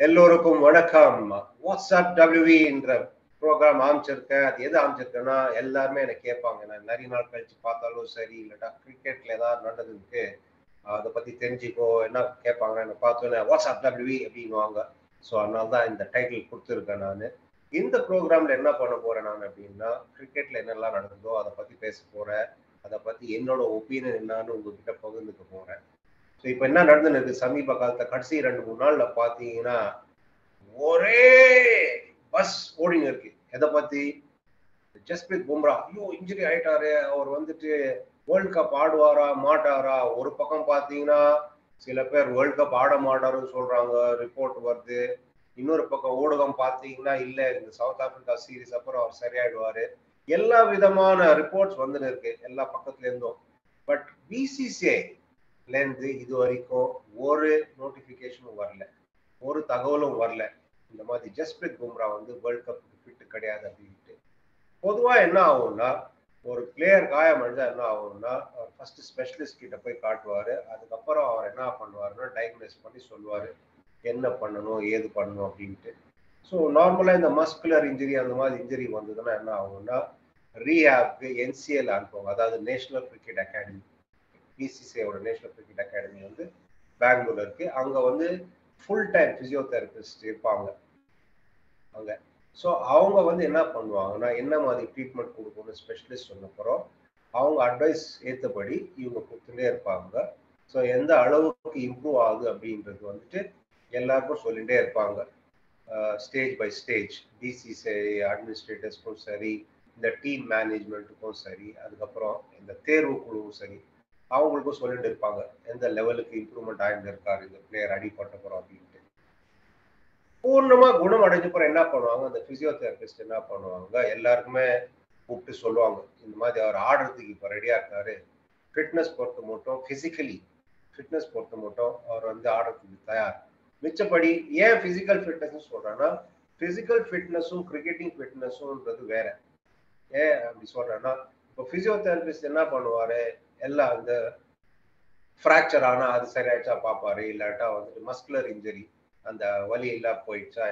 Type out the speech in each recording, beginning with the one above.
எல்லோருக்கும் வணக்கம் WhatsApp WV என்ற ப்ரோக்ராம் ஆரம்பிச்சிருக்கேன் அது எது ஆரம்பிச்சிருக்கேன்னா எல்லாருமே எனக்கு கேட்பாங்க நான் நிறைய நாள் கழிச்சு பார்த்தாலும் சரி இல்லாட்டா கிரிக்கெட்ல ஏதாவது நடந்ததுக்கு அதை பத்தி தெரிஞ்சுக்கோ என்ன கேட்பாங்க என்ன பார்த்தோன்னே வாட்ஸ்அப் டபிள்யூவி அப்படின்வாங்க ஸோ அதனால தான் இந்த டைட்டில் கொடுத்துருக்கேன் நான் இந்த ப்ரோக்ராம்ல என்ன பண்ண போறேன் நான் அப்படின்னா கிரிக்கெட்ல என்னெல்லாம் நடந்ததோ அதை பத்தி பேச போறேன் அதை பத்தி என்னோட ஒப்பீனியன் என்னன்னு உங்ககிட்ட பகிர்ந்துக்க போறேன் ஸோ இப்போ என்ன நடந்துருக்கு சமீப காலத்தை கடைசி ரெண்டு மூணு நாள்ல பார்த்தீங்கன்னா ஒரே பஸ் ஓடிங்க இருக்கு எதை பத்தி ஜஸ்பிரித் பும்ரா ஐயோ இன்ஜுரி ஆயிட்டாரு அவர் வந்துட்டு வேர்ல்ட் கப் ஆடுவாரா மாட்டாரா ஒரு பக்கம் பார்த்தீங்கன்னா சில பேர் வேர்ல்ட் கப் ஆட மாட்டாருன்னு சொல்றாங்க ரிப்போர்ட் வருது இன்னொரு பக்கம் ஊடகம் பார்த்தீங்கன்னா இல்ல இந்த சவுத் ஆப்பிரிக்கா சீரீஸ் அப்புறம் அவர் சரியாயிடுவாரு எல்லா விதமான ரிப்போர்ட்ஸ் வந்துன்னு இருக்கு எல்லா பக்கத்துல இருந்தும் பட் பிசிசிஐ இருந்து இது வரைக்கும் ஒரு நோட்டிபிகேஷனும் வரல ஒரு தகவலும் வரல இந்த மாதிரி ஜஸ்பிரித் பும்ரா வந்து வேர்ல்ட் கப்புக்கு ஃபிட் கிடையாது அப்படின்ட்டு பொதுவா என்ன ஆகும்னா ஒரு பிளேயர் காயம் அடைஞ்சா என்ன ஆகும்னா ஃபர்ஸ்ட் ஸ்பெஷலிஸ்ட் கிட்ட போய் காட்டுவாரு அதுக்கப்புறம் அவர் என்ன பண்ணுவாருன்னா டயக்னோஸ் பண்ணி சொல்லுவாரு என்ன பண்ணணும் ஏது பண்ணணும் அப்படின்ட்டு ஸோ நார்மலாக இந்த மஸ்குலர் இன்ஜுரி அந்த மாதிரி இன்ஜுரி வந்ததுன்னா என்ன ஆகும்னா ரீஹாப்க்கு என்சிஎல் அனுப்புவாங்க அதாவது நேஷனல் கிரிக்கெட் அகாடமி பிசிசிஐயோட நேஷனல் கிரிக்கெட் அகாடமி வந்து பெங்களூர்ல இருக்கு அங்க வந்து ஃபுல் டைம் பிசியோதெரபிஸ்ட் இருப்பாங்க அங்க ஸோ அவங்க வந்து என்ன பண்ணுவாங்கன்னா என்ன மாதிரி ட்ரீட்மெண்ட் கொடுக்கணும் ஸ்பெஷலிஸ்ட் சொன்னப்புறம் அவங்க அட்வைஸ் ஏற்றபடி இவங்க கொடுத்துட்டே இருப்பாங்க ஸோ எந்த அளவுக்கு இம்ப்ரூவ் ஆகுது அப்படின்றது வந்துட்டு எல்லாருக்கும் சொல்லிகிட்டே இருப்பாங்க ஸ்டேஜ் பை ஸ்டேஜ் டிசிசிஐ அட்மினிஸ்ட்ரேட்டர்ஸ்க்கும் சரி இந்த டீம் மேனேஜ்மெண்ட்டுக்கும் சரி அதுக்கப்புறம் இந்த தேர்வு குழுவும் சரி அவங்களுக்கும் சொல்லிட்டு இருப்பாங்க எந்த லெவலுக்கு இம்ப்ரூவ்மெண்ட் ஆகிட்டு இருக்காரு இந்த பிளேயர் அடிப்பட்ட போறோம் அப்படின்ட்டு பூர்ணமா குணம் அடைஞ்ச பிறகு என்ன பண்ணுவாங்க அந்த பிசியோதெரபிஸ்ட் என்ன பண்ணுவாங்க எல்லாருக்குமே கூப்பிட்டு சொல்லுவாங்க இந்த மாதிரி அவர் ஆடுறதுக்கு இப்போ ரெடியா இருக்காரு ஃபிட்னஸ் பொறுத்த மட்டும் பிசிக்கலி ஃபிட்னஸ் பொறுத்த மட்டும் அவர் வந்து ஆடுறதுக்கு தயார் மிச்சப்படி ஏன் பிசிக்கல் ஃபிட்னஸ் சொல்றேன்னா பிசிக்கல் ஃபிட்னஸும் கிரிக்கெட்டிங் ஃபிட்னஸும்ன்றது வேற ஏன் அப்படி சொல்றேன்னா இப்போ பிசியோதெரபிஸ்ட் என்ன பண்ணுவாரு எல்லாம் இந்த ஃப்ராக்சர் ஆனா அது சரியாயிடுச்சா பார்ப்பாரு இல்லாட்டா வந்துட்டு மஸ்குலர் இன்ஜுரி அந்த வலி எல்லாம் போயிடுச்சா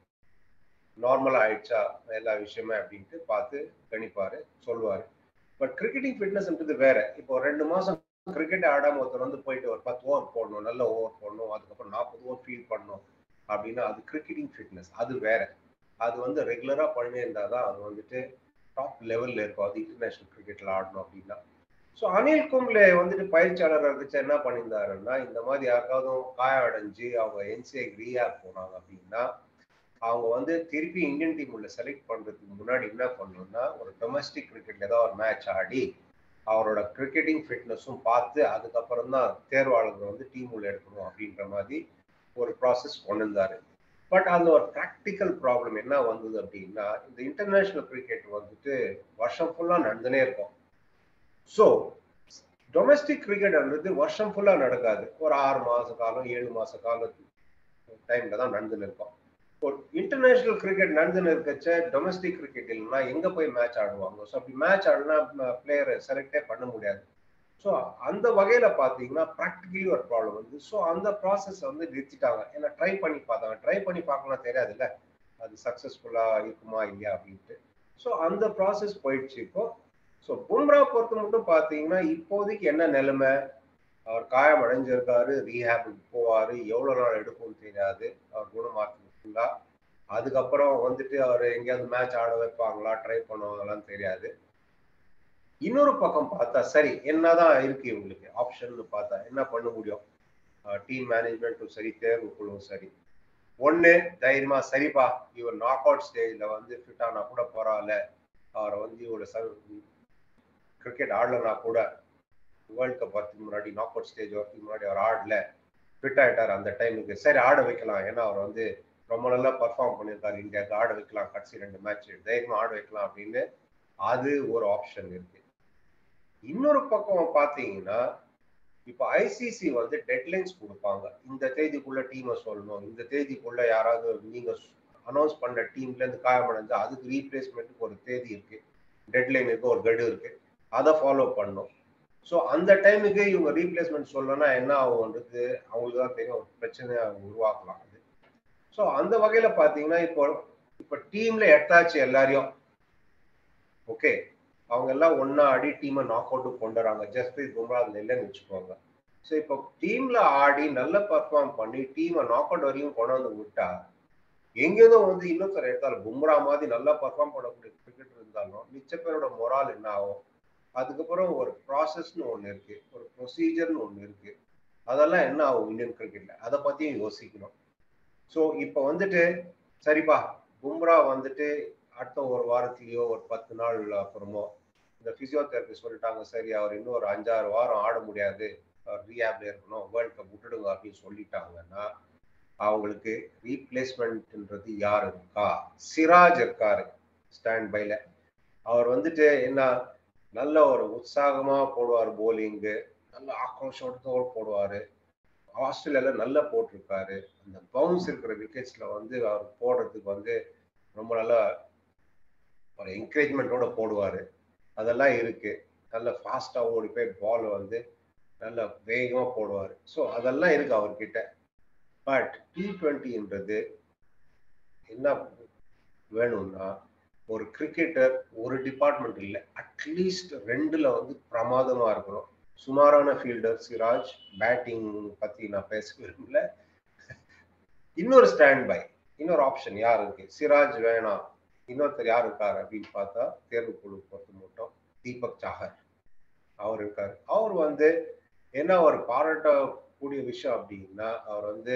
நார்மலா ஆயிடுச்சா எல்லா விஷயமே அப்படின்ட்டு பார்த்து கணிப்பாரு சொல்லுவாரு பட் கிரிக்கெட்டிங் ஃபிட்னஸ்ன்றது வேற இப்போ ரெண்டு மாசம் கிரிக்கெட் ஆடாம ஒருத்தர் வந்து போயிட்டு ஒரு பத்து ஓவர் போடணும் நல்ல ஓவர் போடணும் அதுக்கப்புறம் நாற்பது ஓவர் ஃபீல் பண்ணணும் அப்படின்னா அது கிரிக்கெட்டிங் ஃபிட்னஸ் அது வேற அது வந்து ரெகுலரா பண்ணி இருந்தாதான் அது வந்துட்டு டாப் லெவல்ல இருக்கும் அது இன்டர்நேஷனல் கிரிக்கெட்ல ஆடணும் அப்படின்னா ஸோ அனில் கும்ப்ளே வந்துட்டு பயிற்சியாளர் இருந்துச்சு என்ன பண்ணியிருந்தாருன்னா இந்த மாதிரி யாருக்காவது காயம் அடைஞ்சு அவங்க என்சிஐ ரீஆப் போனாங்க அப்படின்னா அவங்க வந்து திருப்பி இந்தியன் டீம் உள்ள செலக்ட் பண்றதுக்கு முன்னாடி என்ன பண்ணணும்னா ஒரு டொமஸ்டிக் கிரிக்கெட்ல ஏதாவது ஒரு மேட்ச் ஆடி அவரோட கிரிக்கெட்டிங் ஃபிட்னஸும் பார்த்து அதுக்கப்புறம் தான் தேர்வாளர்கள் வந்து டீம் உள்ள எடுக்கணும் அப்படின்ற மாதிரி ஒரு ப்ராசஸ் கொண்டு வந்தாரு பட் அந்த ஒரு ப்ராக்டிக்கல் ப்ராப்ளம் என்ன வந்தது அப்படின்னா இந்த இன்டர்நேஷனல் கிரிக்கெட் வந்துட்டு வருஷம் ஃபுல்லாக நடந்துனே இருக்கும் ஸோ டொமஸ்டிக் கிரிக்கெட்ன்றது வருஷம் ஃபுல்லாக நடக்காது ஒரு ஆறு மாத காலம் ஏழு மாத காலம் டைம்ல தான் நடந்துன்னு இருக்கும் இப்போ இன்டர்நேஷனல் கிரிக்கெட் நடந்துன்னு இருக்கச்ச டொமஸ்டிக் கிரிக்கெட் இல்லைன்னா எங்கே போய் மேட்ச் ஆடுவாங்க ஸோ அப்படி மேட்ச் ஆடினா பிளேயரை செலக்டே பண்ண முடியாது ஸோ அந்த வகையில் பார்த்தீங்கன்னா ப்ராக்டிக்கலி ஒரு ப்ராப்ளம் வந்து ஸோ அந்த ப்ராசஸ் வந்து நிறுத்திட்டாங்க ஏன்னா ட்ரை பண்ணி பார்த்தாங்க ட்ரை பண்ணி பார்க்கலாம் தெரியாதுல்ல அது சக்ஸஸ்ஃபுல்லாக இருக்குமா இல்லையா அப்படின்ட்டு ஸோ அந்த ப்ராசஸ் போயிடுச்சு இப்போ ஸோ பும்ரா பொறுத்த மட்டும் பார்த்தீங்கன்னா இப்போதைக்கு என்ன நிலைமை அவர் காயம் அடைஞ்சிருக்காரு ரீஹேபுக்கு போவார் எவ்வளோ நாள் எடுக்கும்னு தெரியாது அவர் குணமாக்குங்களா அதுக்கப்புறம் வந்துட்டு அவர் எங்கேயாவது மேட்ச் ஆட வைப்பாங்களா ட்ரை பண்ணுவாங்களான்னு தெரியாது இன்னொரு பக்கம் பார்த்தா சரி என்னதான் இருக்கு இவங்களுக்கு ஆப்ஷன் பார்த்தா என்ன பண்ண முடியும் டீம் மேனேஜ்மெண்ட்டும் சரி தேர்வு குழுவும் சரி ஒன்று தைரியமா சரிப்பா இவர் நாக் அவுட் ஸ்டேஜில் வந்து ஃபிட் ஆனா கூட பரவாயில்ல அவரை வந்து இவரோட கிரிக்கெட் ஆடலனா கூட வேர்ல்ட் கப் வரதுக்கு முன்னாடி நாக் அவுட் ஸ்டேஜ் வரதுக்கு முன்னாடி அவர் ஆடல ஃபிட் ஆயிட்டார் அந்த டைமுக்கு சரி ஆட வைக்கலாம் ஏன்னா அவர் வந்து ரொம்ப நல்லா பர்ஃபார்ம் பண்ணியிருக்காரு இந்தியாவுக்கு ஆட வைக்கலாம் கடைசி ரெண்டு மேட்ச் தைரியமா ஆட வைக்கலாம் அப்படின்னு அது ஒரு ஆப்ஷன் இருக்கு இன்னொரு பக்கம் பார்த்தீங்கன்னா இப்போ ஐசிசி வந்து டெட்லைன்ஸ் கொடுப்பாங்க இந்த தேதிக்குள்ள டீமை சொல்லணும் இந்த தேதிக்குள்ள யாராவது நீங்க அனௌன்ஸ் பண்ண டீம்ல இருந்து காயமடைஞ்சா அதுக்கு ரீப்ளேஸ்மெண்ட்டுக்கு ஒரு தேதி இருக்கு டெட்லைன் இருக்கு ஒரு கடு இருக்கு அதை ஃபாலோ பண்ணும் ஸோ அந்த டைமுக்கு இவங்க ரீப்ளேஸ்மெண்ட் சொல்லணும்னா என்ன ஆகும்ன்றது அவங்களுக்கு தான் தெரியும் ஒரு பிரச்சனையை உருவாக்கலாம் அது ஸோ அந்த வகையில பாத்தீங்கன்னா இப்போ இப்போ டீம்ல எடுத்தாச்சு எல்லாரையும் ஓகே அவங்க எல்லாம் ஒன்னா ஆடி டீமை நாக் அவுட் கொண்டு வராங்க ஜஸ்பிரீத் பும்ரா அதுல இல்லைன்னு வச்சுக்கோங்க ஸோ இப்போ டீம்ல ஆடி நல்ல பர்ஃபார்ம் பண்ணி டீமை நாக் அவுட் வரையும் கொண்டு வந்து விட்டா எங்கேதோ வந்து இன்னொருத்தர் எடுத்தாலும் பும்ரா மாதிரி நல்லா பர்ஃபார்ம் பண்ணக்கூடிய கிரிக்கெட் இருந்தாலும் மிச்ச பேரோட மொரால் என்ன ஆகும் அதுக்கப்புறம் ஒரு ப்ராசஸ்னு ஒன்று இருக்கு ஒரு ப்ரொசீஜர்னு ஒன்று இருக்கு அதெல்லாம் என்ன ஆகும் இந்தியன் கிரிக்கெட்ல அதை பத்தியும் யோசிக்கணும் ஸோ இப்போ வந்துட்டு சரிப்பா பும்ரா வந்துட்டு அடுத்த ஒரு வாரத்திலேயோ ஒரு பத்து நாள் அப்புறமோ இந்த பிசியோதெரபி சொல்லிட்டாங்க சரி அவர் இன்னும் ஒரு அஞ்சாறு வாரம் ஆட முடியாது அவர் ரீஹேப்ல இருக்கணும் வேர்ல்ட் கப் விட்டுடுங்க அப்படின்னு சொல்லிட்டாங்கன்னா அவங்களுக்கு ரீப்ளேஸ்மெண்ட்ன்றது யார் இருக்கா சிராஜ் இருக்காரு ஸ்டாண்ட் பைல அவர் வந்துட்டு என்ன நல்ல ஒரு உற்சாகமா போடுவார் போலிங்கு நல்ல ஆக்ரோஷத்தோடு போடுவாரு ஆஸ்திரேலியால நல்லா போட்டிருக்காரு அந்த பவுன்ஸ் இருக்கிற விக்கெட்ஸ்ல வந்து அவர் போடுறதுக்கு வந்து ரொம்ப நல்லா ஒரு என்கரேஜ்மெண்ட்டோட போடுவாரு அதெல்லாம் இருக்கு நல்ல ஃபாஸ்டா ஓடி போய் பால் வந்து நல்ல வேகமா போடுவார் ஸோ அதெல்லாம் இருக்கு அவர்கிட்ட பட் டி ட்வெண்ட்டின்றது என்ன வேணும்னா ஒரு கிரிக்கெட்டர் ஒரு டிபார்ட்மெண்ட் இல்லை அட்லீஸ்ட் ரெண்டுல வந்து பிரமாதமா இருக்கணும் சுமாரான ஃபீல்டர் சிராஜ் பேட்டிங் பத்தி நான் பேச விரும்பல இன்னொரு ஸ்டாண்ட் பை இன்னொரு ஆப்ஷன் யார் இருக்கு சிராஜ் வேணாம் இன்னொருத்தர் யார் இருக்காரு அப்படின்னு பார்த்தா தேர்வு குழு பொறுத்த மட்டும் தீபக் சாகர் அவர் இருக்காரு அவர் வந்து என்ன ஒரு பாராட்டக்கூடிய விஷயம் அப்படின்னா அவர் வந்து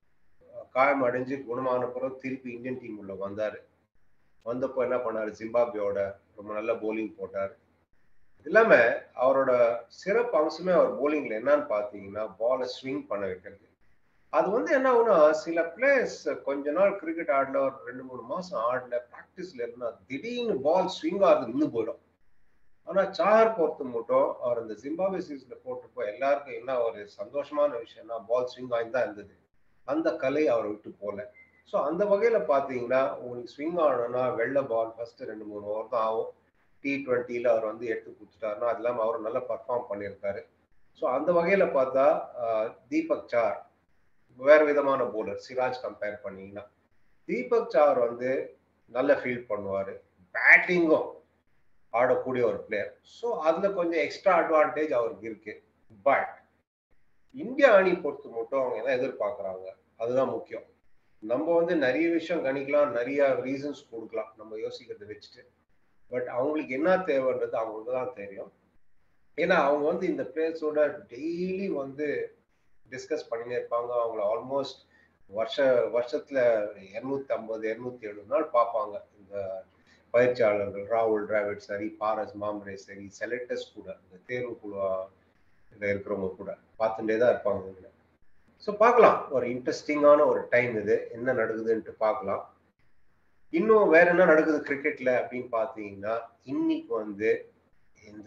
காயம் அடைஞ்சு குணமான பிறகு திருப்பி இந்தியன் டீம் உள்ள வந்தாரு வந்தப்போ என்ன பண்ணாரு ஜிம்பாப்வேயோட ரொம்ப நல்ல போலிங் போட்டார் இல்லாம அவரோட சிறப்பு அம்சமே அவர் போலிங்ல என்னன்னு பாத்தீங்கன்னா பாலை ஸ்விங் பண்ண வைக்கிறது அது வந்து என்ன ஆகுனா சில பிளேயர்ஸ் கொஞ்ச நாள் கிரிக்கெட் ஆடல ஒரு ரெண்டு மூணு மாசம் ஆடல ப்ராக்டிஸ்ல இருந்தா திடீர்னு பால் ஸ்விங் ஆகுது நின்று போயிடும் ஆனா சார் பொறுத்த மட்டும் அவர் இந்த ஜிம்பாபே சீரீஸ்ல போட்டப்போ எல்லாருக்கும் என்ன ஒரு சந்தோஷமான விஷயம்னா பால் ஸ்விங் ஆகி தான் இருந்தது அந்த கலை அவரை விட்டு போல ஸோ அந்த வகையில பாத்தீங்கன்னா உங்களுக்கு ஸ்விங் ஆகணும்னா வெள்ள பால் ஃபர்ஸ்ட் ரெண்டு மூணு ஓவர் தான் ஆகும் டி ட்வெண்ட்டியில் அவர் வந்து எடுத்து கொடுத்துட்டாருன்னா அது இல்லாமல் அவர் நல்லா பர்ஃபார்ம் பண்ணியிருக்காரு ஸோ அந்த வகையில் பார்த்தா தீபக் சார் வேற விதமான போலர் சிராஜ் கம்பேர் பண்ணீங்கன்னா தீபக் சார் வந்து நல்ல ஃபீல் பண்ணுவார் பேட்டிங்கும் ஆடக்கூடிய ஒரு பிளேயர் ஸோ அதில் கொஞ்சம் எக்ஸ்ட்ரா அட்வான்டேஜ் அவருக்கு இருக்கு பட் இந்தியா அணி பொறுத்து மட்டும் அவங்க என்ன எதிர்பார்க்குறாங்க அதுதான் முக்கியம் நம்ம வந்து நிறைய விஷயம் கணிக்கலாம் நிறைய ரீசன்ஸ் கொடுக்கலாம் நம்ம யோசிக்கிறத வச்சுட்டு பட் அவங்களுக்கு என்ன தேவைன்றது அவங்களுக்கு தான் தெரியும் ஏன்னா அவங்க வந்து இந்த பிளேயர்ஸோட டெய்லி வந்து டிஸ்கஸ் பண்ணினே இருப்பாங்க அவங்கள ஆல்மோஸ்ட் வருஷ வருஷத்துல இரநூத்தி ஐம்பது இரநூத்தி எழுபது நாள் பார்ப்பாங்க இந்த பயிற்சியாளர்கள் ராகுல் டிராவிட் சரி பாரஸ் மாம்ரே சரி செலக்டர்ஸ் கூட இந்த தேர்வு குழு இருக்கிறவங்க கூட பார்த்துட்டே தான் இருப்பாங்க இதில் ஸோ பார்க்கலாம் ஒரு இன்ட்ரெஸ்டிங்கான ஒரு டைம் இது என்ன நடக்குதுன்ட்டு பார்க்கலாம் இன்னும் வேற என்ன நடக்குது கிரிக்கெட்ல அப்படின்னு பார்த்தீங்கன்னா இன்னைக்கு வந்து இந்த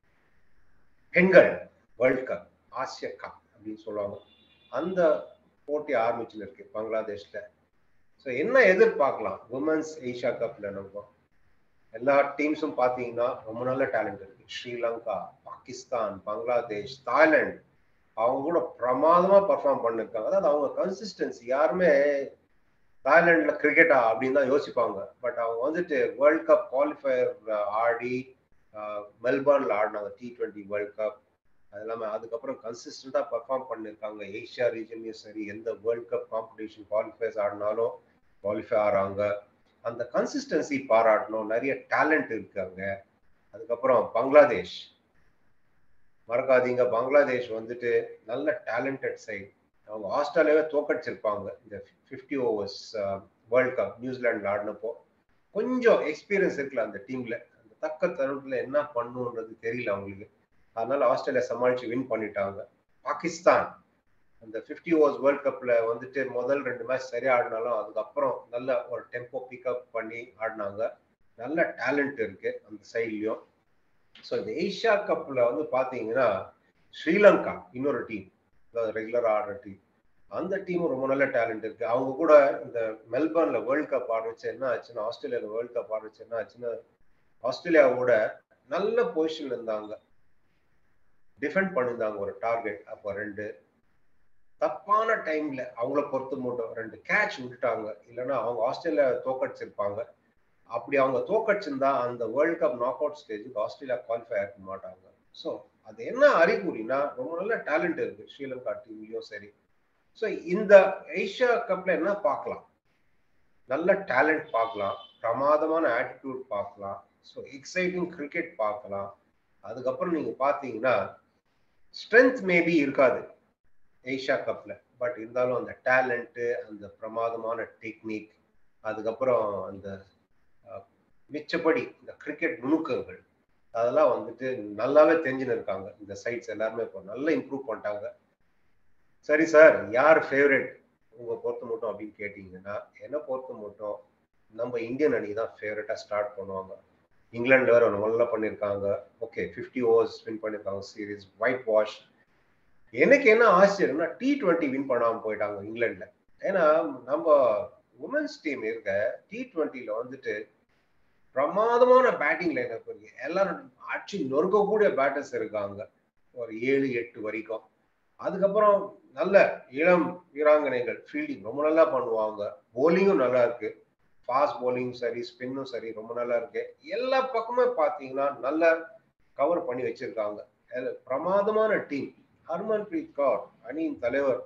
பெண்கள் வேர்ல்ட் கப் ஆசிய கப் அப்படின்னு சொல்லுவாங்க அந்த போட்டி ஆரம்பிச்சுன்னு இருக்கு பங்களாதேஷ்ல ஸோ என்ன எதிர்பார்க்கலாம் உமன்ஸ் ஏஷியா கப்ல நம்ம எல்லா டீம்ஸும் பார்த்தீங்கன்னா ரொம்ப நல்ல டேலண்ட் இருக்கு ஸ்ரீலங்கா பாகிஸ்தான் பங்களாதேஷ் தாய்லாந்து அவங்க கூட பிரமாதமா பர்ஃபார்ம் பண்ணிருக்காங்க அதாவது அவங்க கன்சிஸ்டன்சி யாருமே தாய்லாந்துல கிரிக்கெட்டா அப்படின்னு தான் யோசிப்பாங்க பட் அவங்க வந்துட்டு வேர்ல்ட் கப் குவாலிஃபயர் ஆடி மெல்பர்ன்ல ஆடினாங்க டி ட்வெண்ட்டி வேர்ல்ட் கப் அது இல்லாமல் அதுக்கப்புறம் கன்சிஸ்டண்டா பர்ஃபார்ம் பண்ணிருக்காங்க ஏஷியா ரீஜன்லயும் சரி எந்த வேர்ல்ட் கப் காம்படிஷன் குவாலிஃபயர்ஸ் ஆடினாலும் குவாலிஃபை ஆறாங்க அந்த கன்சிஸ்டன்சி பாராட்டணும் நிறைய டேலண்ட் இருக்காங்க அதுக்கப்புறம் பங்களாதேஷ் மறக்காதீங்க பங்களாதேஷ் வந்துட்டு நல்ல டேலண்டட் சைடு அவங்க ஆஸ்திரேலியாவே தோக்கடிச்சிருப்பாங்க இந்த ஃபிஃப்டி ஓவர்ஸ் வேர்ல்ட் கப் நியூசிலாண்டில் ஆடினப்போ கொஞ்சம் எக்ஸ்பீரியன்ஸ் இருக்குல்ல அந்த டீம்ல அந்த தக்க தருணத்துல என்ன பண்ணுன்றது தெரியல அவங்களுக்கு அதனால ஆஸ்திரேலியா சமாளிச்சு வின் பண்ணிட்டாங்க பாகிஸ்தான் அந்த ஃபிஃப்டி ஓவர்ஸ் வேர்ல்ட் கப்ல வந்துட்டு முதல் ரெண்டு மேட்ச் சரியா ஆடினாலும் அதுக்கப்புறம் நல்ல ஒரு டெம்போ பிக்கப் பண்ணி ஆடினாங்க நல்ல டேலண்ட் இருக்கு அந்த சைட்லயும் ஸோ இந்த ஏஷியா கப்ல வந்து பாத்தீங்கன்னா ஸ்ரீலங்கா இன்னொரு டீம் அதாவது ரெகுலரா ஆடுற டீம் அந்த டீமும் ரொம்ப நல்ல டேலண்ட் இருக்கு அவங்க கூட இந்த மெல்பர்ன்ல வேர்ல்ட் கப் ஆடுச்சு என்ன ஆச்சுன்னா ஆஸ்திரேலியால வேர்ல்ட் கப் ஆடுச்சு என்ன ஆச்சுன்னா ஆஸ்திரேலியாவோட நல்ல பொசிஷன்ல இருந்தாங்க டிஃபெண்ட் பண்ணியிருந்தாங்க ஒரு டார்கெட் அப்போ ரெண்டு தப்பான டைம்ல அவங்கள பொறுத்து மட்டும் ரெண்டு கேட்ச் விட்டுட்டாங்க இல்லைன்னா அவங்க ஆஸ்திரேலியா தோக்கடிச்சிருப்பாங்க அப்படி அவங்க தோக்கடிச்சிருந்தா அந்த வேர்ல்ட் கப் நாக் அவுட் ஸ்டேஜுக்கு ஆஸ்திரேலியா குவாலிஃபை ஆக மாட்டாங்க ஸோ அது என்ன அறிகுறினா ரொம்ப நல்ல டேலண்ட் இருக்கு ஸ்ரீலங்கா டீம்லயும் சரி ஸோ இந்த ஏஷியா கப்ல என்ன பார்க்கலாம் நல்ல டேலண்ட் பார்க்கலாம் பிரமாதமான ஆட்டிடியூட் பார்க்கலாம் ஸோ எக்ஸைட்டிங் கிரிக்கெட் பார்க்கலாம் அதுக்கப்புறம் நீங்க பார்த்தீங்கன்னா ஸ்ட்ரென்த் மேபி இருக்காது ஏஷியா கப்ல பட் இருந்தாலும் அந்த டேலண்ட்டு அந்த பிரமாதமான டெக்னிக் அதுக்கப்புறம் அந்த மிச்சப்படி இந்த கிரிக்கெட் நுணுக்கங்கள் அதெல்லாம் வந்துட்டு நல்லாவே தெரிஞ்சுன்னு இருக்காங்க இந்த சைட்ஸ் எல்லாருமே இப்போ நல்லா இம்ப்ரூவ் பண்ணிட்டாங்க சரி சார் யார் ஃபேவரட் உங்க பொறுத்த மட்டும் அப்படின்னு கேட்டீங்கன்னா என்ன பொறுத்த மட்டும் நம்ம இந்தியன் அணி தான் ஃபேவரட்டா ஸ்டார்ட் பண்ணுவாங்க இங்கிலாந்து வேற நல்லா பண்ணியிருக்காங்க ஓகே ஃபிஃப்டி ஓவர்ஸ் வின் பண்ணியிருக்காங்க சீரீஸ் ஒயிட் வாஷ் எனக்கு என்ன ஆச்சரியம்னா டி ட்வெண்ட்டி வின் பண்ணாமல் போயிட்டாங்க இங்கிலாந்துல ஏன்னா நம்ம உமன்ஸ் டீம் இருக்க டி ட்வெண்ட்டில வந்துட்டு பிரமாதமான பேட்டிங் லைன் இருக்கு எல்லாரும் ஆட்சி நொறுக்கக்கூடிய பேட்டர்ஸ் இருக்காங்க ஒரு ஏழு எட்டு வரைக்கும் அதுக்கப்புறம் நல்ல இளம் வீராங்கனைகள் ஃபீல்டிங் ரொம்ப நல்லா பண்ணுவாங்க போலிங்கும் நல்லா இருக்கு ஃபாஸ்ட் போலிங்கும் சரி ஸ்பின்னும் சரி ரொம்ப நல்லா இருக்கு எல்லா பக்கமே பார்த்தீங்கன்னா நல்லா கவர் பண்ணி வச்சிருக்காங்க பிரமாதமான டீம் ஹர்மன் பிரீத் கவுர் அணியின் தலைவர்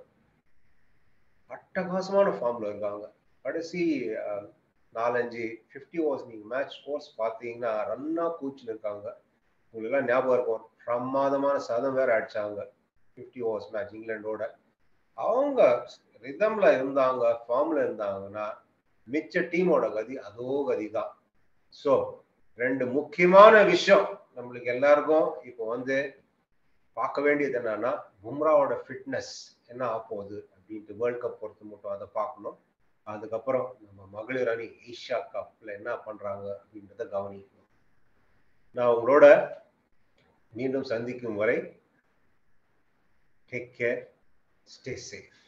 அட்டகாசமான ஃபார்ம்ல இருக்காங்க கடைசி நாலஞ்சு ஃபிஃப்டி ஓவர்ஸ் நீங்கள் மேட்ச் ஸ்கோர்ஸ் பார்த்தீங்கன்னா ரன்னா கூச்சுன்னு இருக்காங்க உங்களுக்கு எல்லாம் ஞாபகம் இருக்கும் பிரமாதமான சதம் வேற அடிச்சாங்க ஃபிஃப்டி ஓவர்ஸ் மேட்ச் இங்கிலாண்டோட அவங்க ரிதம்ல இருந்தாங்க ஃபார்ம்ல இருந்தாங்கன்னா மிச்ச டீமோட கதி அதோ கதி தான் ஸோ ரெண்டு முக்கியமான விஷயம் நம்மளுக்கு எல்லாருக்கும் இப்போ வந்து பார்க்க வேண்டியது என்னன்னா பும்ராவோட ஃபிட்னஸ் என்ன ஆகப்போகுது அப்படின்ட்டு வேர்ல்ட் கப் பொறுத்து மட்டும் அதை பார்க்கணும் அதுக்கப்புறம் நம்ம மகளிர் அணி ஏஷியா கப்ல என்ன பண்றாங்க அப்படின்றத கவனிக்கணும் நான் உங்களோட மீண்டும் சந்திக்கும் வரை டேக் கேர் ஸ்டே சேஃப்